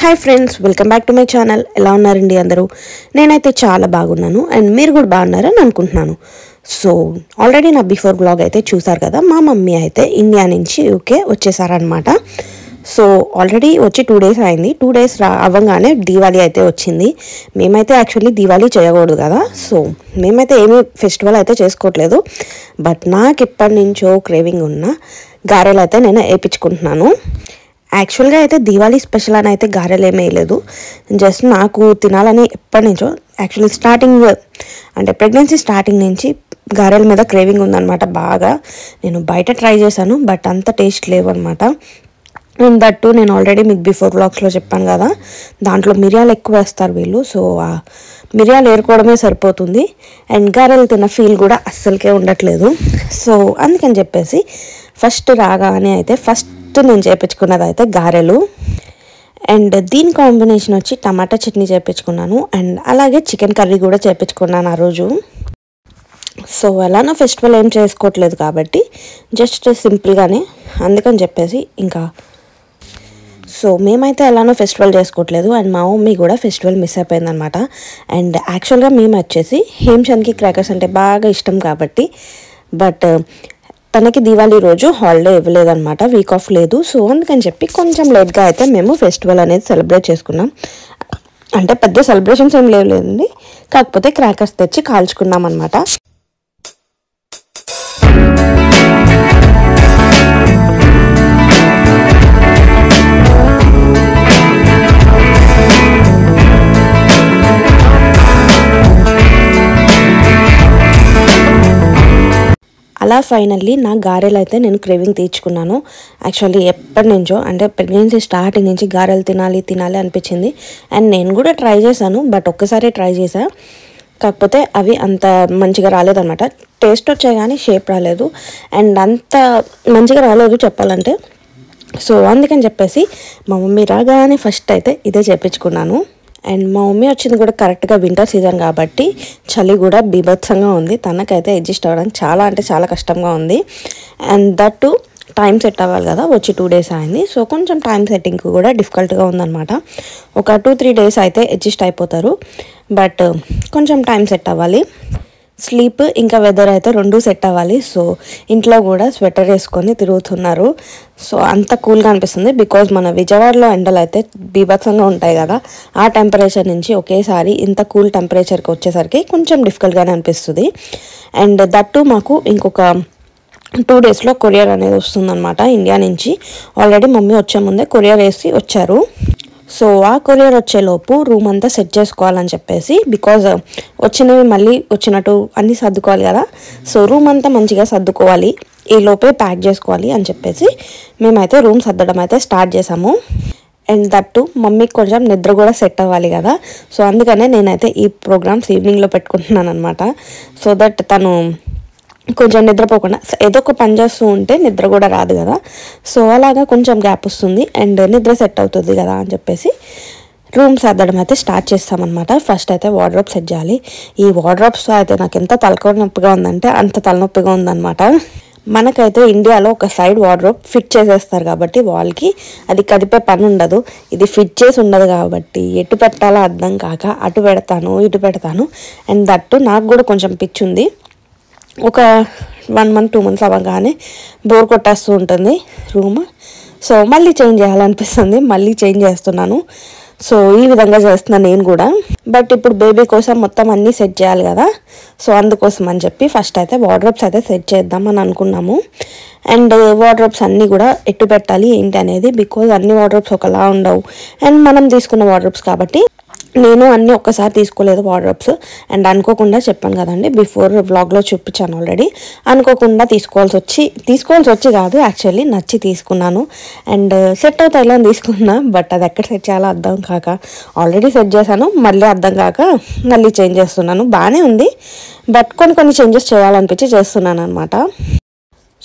Hi friends welcome back to my channel ఎలా ఉన్నారండి అందరూ నేనైతే చాలా బాగున్నాను అండ్ మీరు కూడా బాగున్నారని అనుకుంటున్నాను సో ఆల్రెడీ నా బిఫోర్ బ్లాగ్ అయితే చూసారు కదా మా మమ్మీ అయితే ఇండియా నుంచి యూకే వచ్చేసారనమాట సో ఆల్రెడీ వచ్చి టూ డేస్ అయింది టూ డేస్ రా అవ్వగానే దీవాళీ అయితే వచ్చింది మేమైతే యాక్చువల్లీ దీవాళీ చేయకూడదు కదా సో మేమైతే ఏమీ ఫెస్టివల్ అయితే చేసుకోవట్లేదు బట్ నాకు ఎప్పటి నుంచో క్రేవింగ్ ఉన్న గారెలు అయితే నేను వేయించుకుంటున్నాను యాక్చువల్గా అయితే దీవాళీ స్పెషల్ అని అయితే గారెలు ఏమీ వేయలేదు జస్ట్ నాకు తినాలని ఎప్పటి నుంచో యాక్చువల్లీ స్టార్టింగ్ అంటే ప్రెగ్నెన్సీ స్టార్టింగ్ నుంచి గారెల మీద క్రేవింగ్ ఉందన్నమాట బాగా నేను బయట ట్రై చేశాను బట్ అంత టేస్ట్ లేవు అనమాట అండ్ దట్టు నేను ఆల్రెడీ మీకు బిఫోర్ బ్లాగ్స్లో చెప్పాను కదా దాంట్లో మిరియాలు ఎక్కువ వేస్తారు వీళ్ళు సో ఆ మిరియాలు ఏరుకోవడమే సరిపోతుంది అండ్ గారెలు తిన్న ఫీల్ కూడా అస్సలకే ఉండట్లేదు సో అందుకని చెప్పేసి ఫస్ట్ రాగానే అయితే ఫస్ట్ నేను చేపించుకున్నది అయితే గారెలు అండ్ దీని కాంబినేషన్ వచ్చి టమాటా చట్నీ చేపించుకున్నాను అండ్ అలాగే చికెన్ కర్రీ కూడా చేపించుకున్నాను ఆ రోజు సో ఎలానో ఫెస్టివల్ ఏం చేసుకోవట్లేదు కాబట్టి జస్ట్ సింపుల్గానే అందుకని చెప్పేసి ఇంకా సో మేమైతే ఎలానో ఫెస్టివల్ చేసుకోవట్లేదు అండ్ మా మమ్మీ కూడా ఫెస్టివల్ మిస్ అయిపోయిందనమాట అండ్ యాక్చువల్గా మేము వచ్చేసి హేమ్చంద్కి క్రాకర్స్ అంటే బాగా ఇష్టం కాబట్టి బట్ తనకి దీవాళీ రోజు హాలిడే ఇవ్వలేదన్నమాట వీక్ ఆఫ్ లేదు సో అందుకని చెప్పి కొంచెం లేట్గా అయితే మేము ఫెస్టివల్ అనేది సెలబ్రేట్ చేసుకున్నాం అంటే పెద్ద సెలబ్రేషన్స్ ఏం లేవులేదండి కాకపోతే క్రాకర్స్ తెచ్చి కాల్చుకున్నాం అనమాట అలా ఫైనల్లీ నా గారెలు అయితే నేను క్రేవింగ్ తీర్చుకున్నాను యాక్చువల్లీ ఎప్పటి నుంచో అంటే ప్రెగ్నెన్సీ స్టార్టింగ్ నుంచి గారెలు తినాలి తినాలి అనిపించింది అండ్ నేను కూడా ట్రై చేశాను బట్ ఒక్కసారి ట్రై చేశా కాకపోతే అవి అంత మంచిగా రాలేదన్నమాట టేస్ట్ వచ్చాయి కానీ షేప్ రాలేదు అండ్ అంత మంచిగా రాలేదు చెప్పాలంటే సో అందుకని చెప్పేసి మా మమ్మీ రాగానే ఫస్ట్ అయితే ఇదే చేపించుకున్నాను అండ్ మా మమ్మీ వచ్చింది కూడా కరెక్ట్గా వింటర్ సీజన్ కాబట్టి చలి కూడా బీభత్సంగా ఉంది తనకైతే అడ్జస్ట్ అవ్వడానికి చాలా అంటే చాలా కష్టంగా ఉంది అండ్ దట్ టైం సెట్ అవ్వాలి కదా వచ్చి టూ డేస్ అయింది సో కొంచెం టైం సెట్టింగ్ కూడా డిఫికల్ట్గా ఉందన్నమాట ఒక టూ త్రీ డేస్ అయితే అడ్జస్ట్ అయిపోతారు బట్ కొంచెం టైం సెట్ అవ్వాలి స్లీప్ ఇంకా వెదర్ అయితే రెండు సెట్ అవ్వాలి సో ఇంట్లో కూడా స్వెటర్ వేసుకొని తిరుగుతున్నారు సో అంత కూల్గా అనిపిస్తుంది బికాజ్ మన విజయవాడలో ఎండలు అయితే బీభత్సంగా ఉంటాయి కదా ఆ టెంపరేచర్ నుంచి ఒకేసారి ఇంత కూల్ టెంపరేచర్కి వచ్చేసరికి కొంచెం డిఫికల్ట్గానే అనిపిస్తుంది అండ్ దట్టు మాకు ఇంకొక టూ డేస్లో కొరియర్ అనేది వస్తుందన్నమాట ఇండియా నుంచి ఆల్రెడీ మమ్మీ వచ్చే ముందే కొరియర్ వేసి వచ్చారు సో ఆ కొరియర్ వచ్చేలోపు రూమ్ అంతా సెట్ చేసుకోవాలని చెప్పేసి బికాజ్ వచ్చినవి మళ్ళీ వచ్చినట్టు అన్నీ సర్దుకోవాలి కదా సో రూమ్ అంతా మంచిగా సర్దుకోవాలి ఈ లోపే ప్యాక్ చేసుకోవాలి అని చెప్పేసి మేమైతే రూమ్ సర్దడం అయితే స్టార్ట్ చేసాము అండ్ దట్టు మమ్మీకి కొంచెం నిద్ర కూడా సెట్ అవ్వాలి కదా సో అందుకనే నేనైతే ఈ ప్రోగ్రామ్స్ ఈవినింగ్లో పెట్టుకుంటున్నాను అనమాట సో దట్ తను కొంచెం నిద్రపోకుండా ఏదో ఒక పని చేస్తూ ఉంటే నిద్ర కూడా రాదు కదా సో అలాగా కొంచెం గ్యాప్ వస్తుంది అండ్ నిద్ర సెట్ అవుతుంది కదా అని చెప్పేసి రూమ్ సర్దడం అయితే స్టార్ట్ చేస్తామన్నమాట ఫస్ట్ అయితే వార్డ్రోబ్ సెట్ చేయాలి ఈ వార్డ్రోబ్స్ అయితే నాకు ఎంత తలకాయ నొప్పిగా ఉందంటే అంత తలనొప్పిగా ఉందన్నమాట మనకైతే ఇండియాలో ఒక సైడ్ వార్డ్రోబ్ ఫిట్ చేసేస్తారు కాబట్టి వాళ్ళకి అది కదిపే పని ఉండదు ఇది ఫిట్ చేసి ఉండదు కాబట్టి ఎటు పెట్టాలో అర్థం కాక అటు పెడతాను ఇటు పెడతాను అండ్ దట్టు నాకు కూడా కొంచెం పిచ్చి ఉంది ఒక వన్ మంత్ టూ మంత్స్ అవ్వగానే బోర్ కొట్టేస్తూ ఉంటుంది రూమ్ సో మళ్ళీ చేంజ్ చేయాలనిపిస్తుంది మళ్ళీ చేంజ్ చేస్తున్నాను సో ఈ విధంగా చేస్తున్నాను నేను కూడా బట్ ఇప్పుడు బేబీ కోసం మొత్తం అన్నీ సెట్ చేయాలి కదా సో అందుకోసం అని చెప్పి ఫస్ట్ అయితే వార్డ్రోబ్స్ అయితే సెట్ చేద్దాం అని అనుకున్నాము అండ్ వార్డ్రోబ్స్ అన్నీ కూడా ఎట్టు పెట్టాలి ఏంటి అనేది బికాజ్ అన్ని వార్డ్రోబ్స్ ఒకలా ఉండవు అండ్ మనం తీసుకున్న వార్డ్రోబ్స్ కాబట్టి నేను అన్నీ ఒక్కసారి తీసుకోలేదు వార్డ్రోబ్స్ అండ్ అనుకోకుండా చెప్పాను కదండి బిఫోర్ వ్లాగ్లో చూపించాను ఆల్రెడీ అనుకోకుండా తీసుకోవాల్సి వచ్చి తీసుకోవాల్సి వచ్చి కాదు యాక్చువల్లీ నచ్చి తీసుకున్నాను అండ్ సెట్ అవుతాయి ఇలా తీసుకున్నా బట్ అది ఎక్కడ సెట్ చేయాలో అర్థం కాక ఆల్రెడీ సెట్ చేశాను మళ్ళీ అర్థం కాక మళ్ళీ చేంజ్ చేస్తున్నాను బాగానే ఉంది బట్ కొన్ని కొన్ని చేంజెస్ చేయాలనిపించి చేస్తున్నాను అనమాట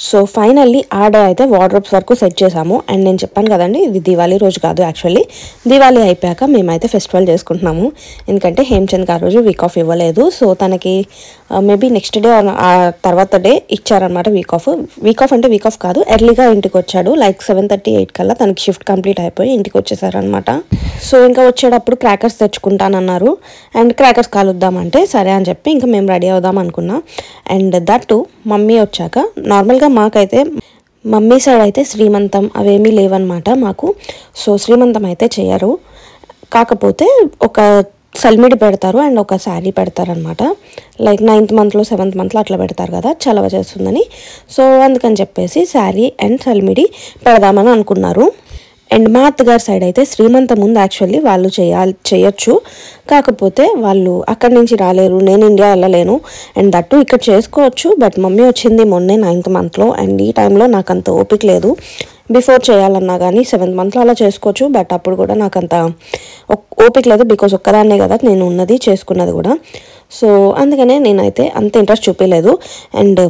సో ఫైనల్లీ ఆ డే అయితే వార్డ్రోబ్స్ వరకు సెట్ చేసాము అండ్ నేను చెప్పాను కదండి ఇది దివాళీ రోజు కాదు యాక్చువల్లీ దివాళీ అయిపోయాక మేమైతే ఫెస్టివల్ చేసుకుంటున్నాము ఎందుకంటే హేమ్చంద్ ఆ రోజు వీక్ ఆఫ్ ఇవ్వలేదు సో తనకి మేబీ నెక్స్ట్ డే ఆ తర్వాత డే ఇచ్చారనమాట వీక్ ఆఫ్ వీక్ ఆఫ్ అంటే వీక్ ఆఫ్ కాదు ఎర్లీగా ఇంటికి వచ్చాడు లైక్ సెవెన్ థర్టీ ఎయిట్ కల్లా తనకి షిఫ్ట్ కంప్లీట్ అయిపోయి ఇంటికి వచ్చేసారనమాట సో ఇంకా వచ్చేటప్పుడు క్రాకర్స్ తెచ్చుకుంటానన్నారు అండ్ క్రాకర్స్ కాలుద్దామంటే సరే అని చెప్పి ఇంకా మేము రెడీ అవుదాం అనుకున్నాం అండ్ దట్ మమ్మీ వచ్చాక నార్మల్గా మాకైతే మమ్మీ సైడ్ అయితే శ్రీమంతం అవేమీ లేవన్నమాట మాకు సో శ్రీమంతం అయితే చేయరు కాకపోతే ఒక సల్మిడి పెడతారు అండ్ ఒక శారీ పెడతారనమాట లైక్ నైన్త్ మంత్లో సెవెంత్ మంత్లో అట్లా పెడతారు కదా చలవ చేస్తుందని సో అందుకని చెప్పేసి శారీ అండ్ సల్మిడి పెడదామని అనుకున్నారు అండ్ మా అత్తగారి సైడ్ అయితే శ్రీమంతం ముందు యాక్చువల్లీ వాళ్ళు చేయాలి చేయొచ్చు కాకపోతే వాళ్ళు అక్కడి నుంచి రాలేరు నేను ఇండియా వెళ్ళలేను అండ్ దట్టు ఇక్కడ చేసుకోవచ్చు బట్ మమ్మీ వచ్చింది మొన్నే నైన్త్ మంత్లో అండ్ ఈ టైంలో నాకు అంత ఓపిక లేదు బిఫోర్ చేయాలన్నా కానీ సెవెంత్ మంత్లో అలా చేసుకోవచ్చు బట్ అప్పుడు కూడా నాకు అంత ఒక్- ఓపిక లేదు బికాజ్ ఒక్కదాన్నే కదా నేను ఉన్నది చేసుకున్నది కూడా సో అందుకనే నేనైతే అంత ఇంట్రెస్ట్ చూపించలేదు అండ్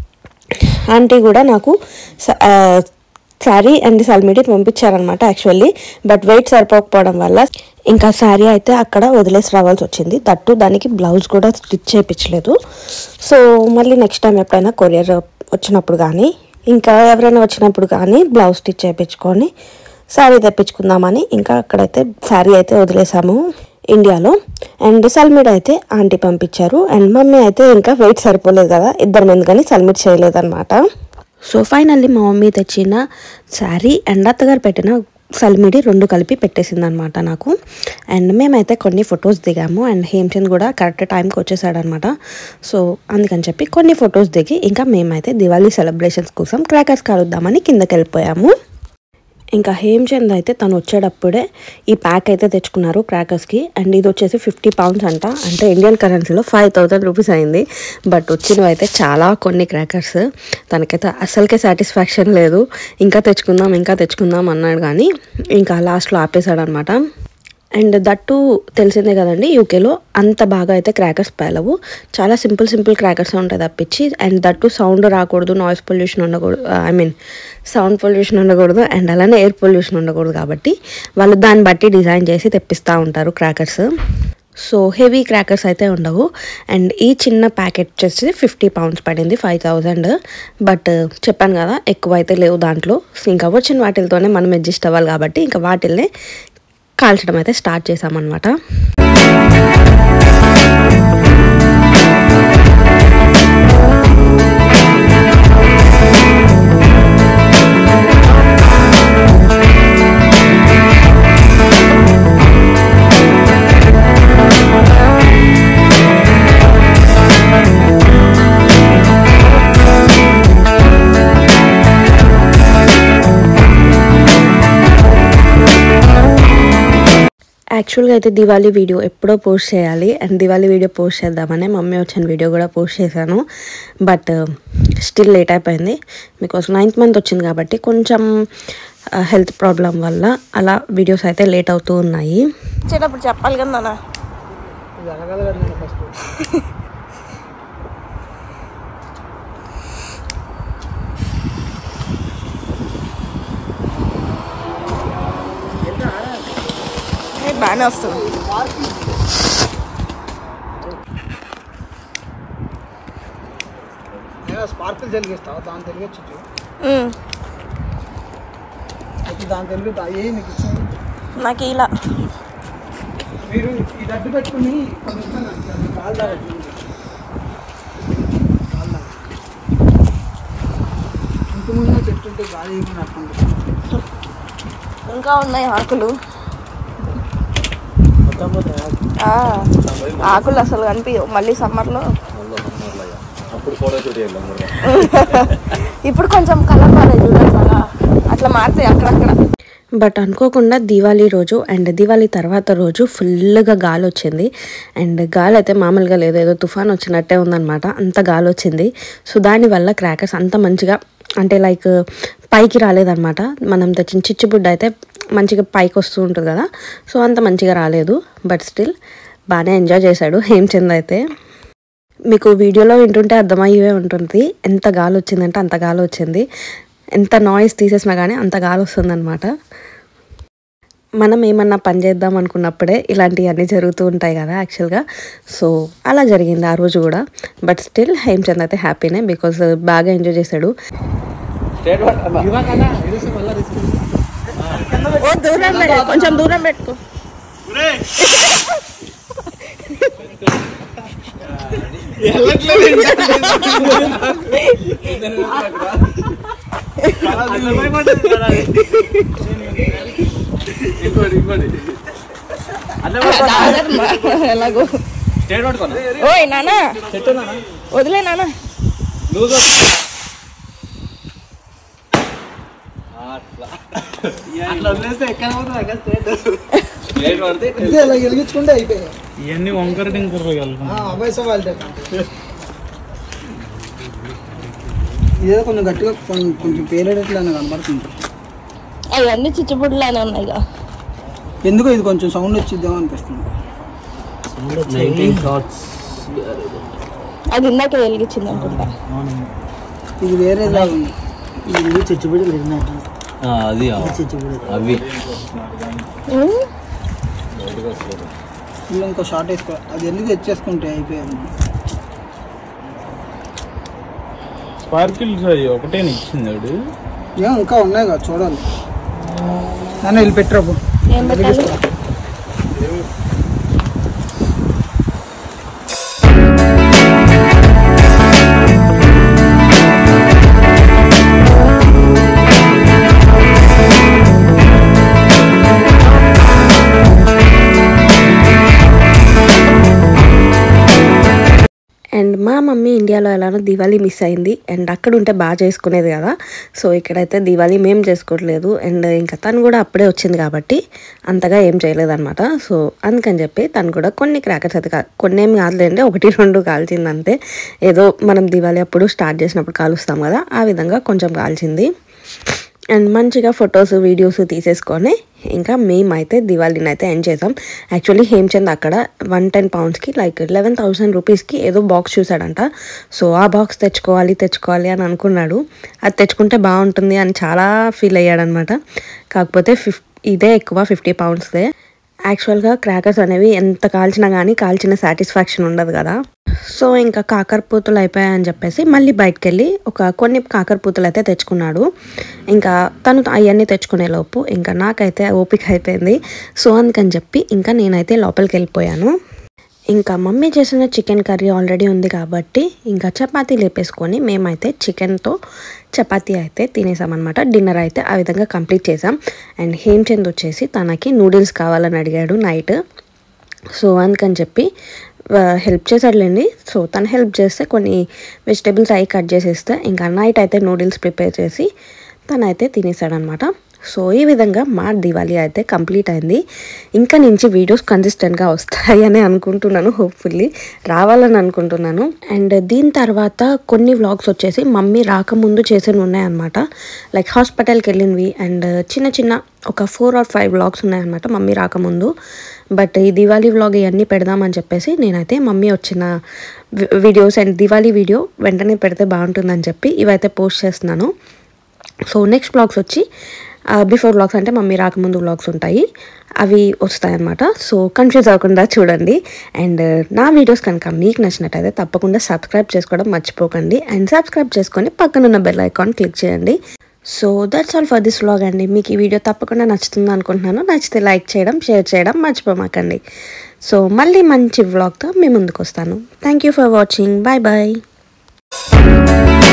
ఆంటీ కూడా నాకు స- ఆ, శారీ అండ్ సల్మిడి పంపించారనమాట యాక్చువల్లీ బట్ వెయిట్ సరిపోకపోవడం వల్ల ఇంకా శారీ అయితే అక్కడ వదిలేసి రావాల్సి వచ్చింది తట్టు దానికి బ్లౌజ్ కూడా స్టిచ్ చేయించలేదు సో మళ్ళీ నెక్స్ట్ టైం ఎప్పుడైనా కొరియర్ వచ్చినప్పుడు కానీ ఇంకా ఎవరైనా వచ్చినప్పుడు కానీ బ్లౌజ్ స్టిచ్ చేయించుకొని శారీ తెప్పించుకుందామని ఇంకా అక్కడైతే శారీ అయితే వదిలేసాము ఇండియాలో అండ్ సల్మిడ్ అయితే ఆంటీ పంపించారు అండ్ మమ్మీ అయితే ఇంకా వెయిట్ సరిపోలేదు కదా ఇద్దరు ఎందుకని సల్మిడ్ చేయలేదన్నమాట సో ఫైనల్లీ మా మమ్మీ తెచ్చిన శారీ అండ్ అత్తగారు పెట్టిన సల్మిడి రెండు కలిపి పెట్టేసింది అనమాట నాకు అండ్ మేమైతే కొన్ని ఫొటోస్ దిగాము అండ్ హేమ్చంద్ కూడా కరెక్ట్ టైంకి వచ్చేసాడనమాట సో అందుకని చెప్పి కొన్ని ఫొటోస్ దిగి ఇంకా మేమైతే దివాళీ సెలబ్రేషన్స్ కోసం క్రాకర్స్ కాలుద్దామని కిందకి వెళ్ళిపోయాము ఇంకా హేమ్చంద్ అయితే తను వచ్చేటప్పుడే ఈ ప్యాక్ అయితే తెచ్చుకున్నారు క్రాకర్స్కి అండ్ ఇది వచ్చేసి ఫిఫ్టీ పౌండ్స్ అంట అంటే ఇండియన్ కరెన్సీలో ఫైవ్ థౌజండ్ రూపీస్ అయింది బట్ వచ్చినవి అయితే చాలా కొన్ని క్రాకర్స్ తనకైతే అసలుకే సాటిస్ఫాక్షన్ లేదు ఇంకా తెచ్చుకుందాం ఇంకా తెచ్చుకుందాం అన్నాడు కానీ ఇంకా లాస్ట్లో ఆపేశాడు అనమాట అండ్ దట్టు తెలిసిందే కదండి యూకేలో అంత బాగా అయితే క్రాకర్స్ పేలవు చాలా సింపుల్ సింపుల్ క్రాకర్స్ ఉంటాయి తప్పించి అండ్ దట్టు సౌండ్ రాకూడదు నాయిస్ పొల్యూషన్ ఉండకూడదు ఐ మీన్ సౌండ్ పొల్యూషన్ ఉండకూడదు అండ్ అలానే ఎయిర్ పొల్యూషన్ ఉండకూడదు కాబట్టి వాళ్ళు దాన్ని బట్టి డిజైన్ చేసి తెప్పిస్తూ ఉంటారు క్రాకర్స్ సో హెవీ క్రాకర్స్ అయితే ఉండవు అండ్ ఈ చిన్న ప్యాకెట్ వచ్చేసి ఫిఫ్టీ పౌండ్స్ పడింది ఫైవ్ థౌజండ్ బట్ చెప్పాను కదా ఎక్కువ అయితే లేవు దాంట్లో ఇంకా వచ్చిన వాటితోనే మనం అడ్జస్ట్ అవ్వాలి కాబట్టి ఇంకా వాటిల్నే కాల్చడం అయితే స్టార్ట్ చేసామన్నమాట యాక్చువల్గా అయితే దివాళీ వీడియో ఎప్పుడో పోస్ట్ చేయాలి అండ్ దివాళీ వీడియో పోస్ట్ చేద్దామని మమ్మీ వచ్చిన వీడియో కూడా పోస్ట్ చేశాను బట్ స్టిల్ లేట్ అయిపోయింది బికాస్ నైన్త్ మంత్ వచ్చింది కాబట్టి కొంచెం హెల్త్ ప్రాబ్లం వల్ల అలా వీడియోస్ అయితే లేట్ అవుతూ ఉన్నాయి వచ్చేటప్పుడు చెప్పాలి కదా నాన్న ఇది అడగాలి కదా నేను ఫస్ట్ ఏ, బాగానే వస్తుంది స్పార్కిల్ తెలిగిస్తావు దాని తెలియచ్చు ఉమ్, దాని తెలుగు ఏ నీకు ఇచ్చింది నాకు ఇలా మీరు ఈ దడ్డు పెట్టుకుని కొన్ని ఇస్తాను నాకు. అది కాలు దాకా పెట్టండి. కాలు దాకా. ఇంటి ముందు చెట్టు ఉంటే గాలి ఏమని అట్లా ఇంకా ఉన్నాయి ఆకులు మొత్తం పోతాయి ఆ, ఆకులు అసలు కనిపించవు మళ్ళీ సమ్మర్లో అప్పుడు ఫోటో షూట్ చేద్దాం ఇప్పుడు కొంచెం కలర్ మారే చూడండి అలా అట్లా మారుతాయి అక్కడక్కడ బట్ అనుకోకుండా దివాళీ రోజు అండ్ దివాళీ తర్వాత రోజు ఫుల్గా గాలి వచ్చింది అండ్ గాలి అయితే మామూలుగా లేదు ఏదో తుఫాన్ వచ్చినట్టే ఉందన్నమాట అంత గాలి వచ్చింది సో దానివల్ల క్రాకర్స్ అంత మంచిగా అంటే లైక్ పైకి రాలేదన్నమాట మనం తెచ్చిన చిచ్చుబుడ్డ అయితే మంచిగా పైకి వస్తూ ఉంటుంది కదా సో అంత మంచిగా రాలేదు బట్ స్టిల్ బాగానే ఎంజాయ్ చేశాడు హేమచంద్ అయితే మీకు వీడియోలో వింటుంటే అర్థమయ్యే ఉంటుంది ఎంత గాలి వచ్చిందంటే అంత గాలి వచ్చింది ఎంత నాయిస్ తీసేసినా కానీ అంత గాలి వస్తుందన్నమాట మనం ఏమన్నా పని చేద్దాం అనుకున్నప్పుడే ఇలాంటివన్నీ జరుగుతూ ఉంటాయి కదా యాక్చువల్గా సో అలా జరిగింది ఆ రోజు కూడా బట్ స్టిల్ హేమచంద్ అయితే హ్యాపీనే బికాస్ బాగా ఎంజాయ్ చేశాడు ఓ దూరం పెట్టు కొంచెం దూరం పెట్టుకో ఎలాగో ఓయ్ నానా వదిలే నానా అంతే ఇలా వెలిగించుకుంటే అయిపోయాయి ఇవన్నీ వంకర టింకర ఆ, అబ్బాయి సవాల్ ఇదేదో కొంచెం గట్టిగా కొంచెం కొంచెం పేరేటట్లు అని కనబడుతుంది అవన్నీ చిచ్చుబుడ్లానే ఉన్నాయి ఇక. ఎందుకో ఇది కొంచెం సౌండ్ వచ్చిద్దాం అనిపిస్తుంది అది ఇందాక వెలిగించింది అనుకుంటా ఇది వేరేలా ఉంది ఆ, అది ఆ. అవి ఉమ్. ఇందులో ఇంకో షార్ట్ వేసుకో అది ఎందుకు తెచ్చేసుకుంటే అయిపోయాయి స్పార్కిల్స్ అవి ఒకటే ఇచ్చింది వాడు ఏం ఇంకా ఉన్నాయి కదా చూడాలి నన్ను వెళ్ళి పెట్టరాబు ఏం పెట్టాలి అండ్ మా మమ్మీ ఇండియాలో ఎలానో దివాళీ మిస్ అయింది అండ్ అక్కడ ఉంటే బాగా చేసుకునేది కదా సో ఇక్కడైతే దివాళీ మేము చేసుకోవట్లేదు అండ్ ఇంకా తను కూడా అప్పుడే వచ్చింది కాబట్టి అంతగా ఏం చేయలేదన్నమాట సో అందుకని చెప్పి తను కూడా కొన్ని క్రాకర్స్ అయితే కా- కొన్ని ఏం కాదులేండి ఒకటి రెండు కాల్చింది అంతే ఏదో మనం దివాళీ అప్పుడు స్టార్ట్ చేసినప్పుడు కాలుస్తాం కదా ఆ విధంగా కొంచెం కాల్చింది అండ్ మంచిగా ఫొటోస్ వీడియోస్ తీసేసుకొని ఇంకా మేమైతే దివాళీని అయితే ఎండ్ చేసాం యాక్చువల్లీ హేమ్చంద్ అక్కడ వన్ టెన్ పౌండ్స్కి లైక్ లెవెన్ థౌసండ్ రూపీస్కి ఏదో బాక్స్ చూసాడంట సో ఆ బాక్స్ తెచ్చుకోవాలి తెచ్చుకోవాలి అని అనుకున్నాడు అది తెచ్చుకుంటే బాగుంటుంది అని చాలా ఫీల్ అయ్యాడనమాట కాకపోతే ఫిఫ్ ఇదే ఎక్కువ ఫిఫ్టీ పౌండ్స్దే యాక్చువల్గా క్రాకర్స్ అనేవి ఎంత కాల్చినా కానీ కాల్చిన సాటిస్ఫాక్షన్ ఉండదు కదా సో ఇంకా కాకరపూతలు అయిపోయాయని చెప్పేసి మళ్ళీ బయటకు వెళ్ళి ఒక కొన్ని కాకరపూతలు అయితే తెచ్చుకున్నాడు ఇంకా తను అవన్నీ తెచ్చుకునే లోపు ఇంకా నాకైతే ఓపిక అయిపోయింది సో అందుకని చెప్పి ఇంకా నేనైతే లోపలికి వెళ్ళిపోయాను ఇంకా మమ్మీ చేసిన చికెన్ కర్రీ ఆల్రెడీ ఉంది కాబట్టి ఇంకా చపాతీ లేపేసుకొని మేమైతే చికెన్తో చపాతీ అయితే తినేసామన్నమాట డిన్నర్ అయితే ఆ విధంగా కంప్లీట్ చేసాం అండ్ హేమ్చంద్ వచ్చేసి తనకి నూడిల్స్ కావాలని అడిగాడు నైట్ సో అందుకని చెప్పి హెల్ప్ చేశాడులేండి సో తను హెల్ప్ చేస్తే కొన్ని వెజిటేబుల్స్ అవి కట్ చేసేస్తే ఇంకా నైట్ అయితే నూడిల్స్ ప్రిపేర్ చేసి తనైతే తినేసాడనమాట సో ఈ విధంగా మా దివాళీ అయితే కంప్లీట్ అయింది ఇంకా నుంచి వీడియోస్ కన్సిస్టెంట్గా వస్తాయని అనుకుంటున్నాను హోప్ఫుల్లీ రావాలని అనుకుంటున్నాను అండ్ దీని తర్వాత కొన్ని వ్లాగ్స్ వచ్చేసి మమ్మీ రాకముందు చేసినవి ఉన్నాయన్నమాట లైక్ హాస్పిటల్కి వెళ్ళినవి అండ్ చిన్న చిన్న ఒక ఫోర్ ఆర్ ఫైవ్ వ్లాగ్స్ ఉన్నాయన్నమాట మమ్మీ రాకముందు బట్ ఈ దివాళీ వ్లాగ్ ఇవన్నీ పెడదామని చెప్పేసి నేనైతే మమ్మీ వచ్చిన వి- వీడియోస్ అండ్ దివాళీ వీడియో వెంటనే పెడితే బాగుంటుందని చెప్పి ఇవైతే పోస్ట్ చేస్తున్నాను సో నెక్స్ట్ బ్లాగ్స్ వచ్చి బిఫోర్ బ్లాగ్స్ అంటే మమ్మీ రాకముందు బ్లాగ్స్ ఉంటాయి అవి వస్తాయన్నమాట సో కన్ఫ్యూజ్ అవ్వకుండా చూడండి అండ్ నా వీడియోస్ కనుక మీకు నచ్చినట్టయితే తప్పకుండా సబ్స్క్రైబ్ చేసుకోవడం మర్చిపోకండి అండ్ సబ్స్క్రైబ్ చేసుకొని పక్కనున్న బెల్ ఐకాన్ క్లిక్ చేయండి so that's all for this vlog అండి మీకు ఈ వీడియో తప్పకుండా నచ్చుతుంది అనుకుంటున్నాను నచ్చితే లైక్ చేయడం షేర్ చేయడం మర్చిపోమాకండి సో మళ్ళీ మంచి వ్లాగ్తో మీ ముందుకు వస్తాను thank you for watching bye bye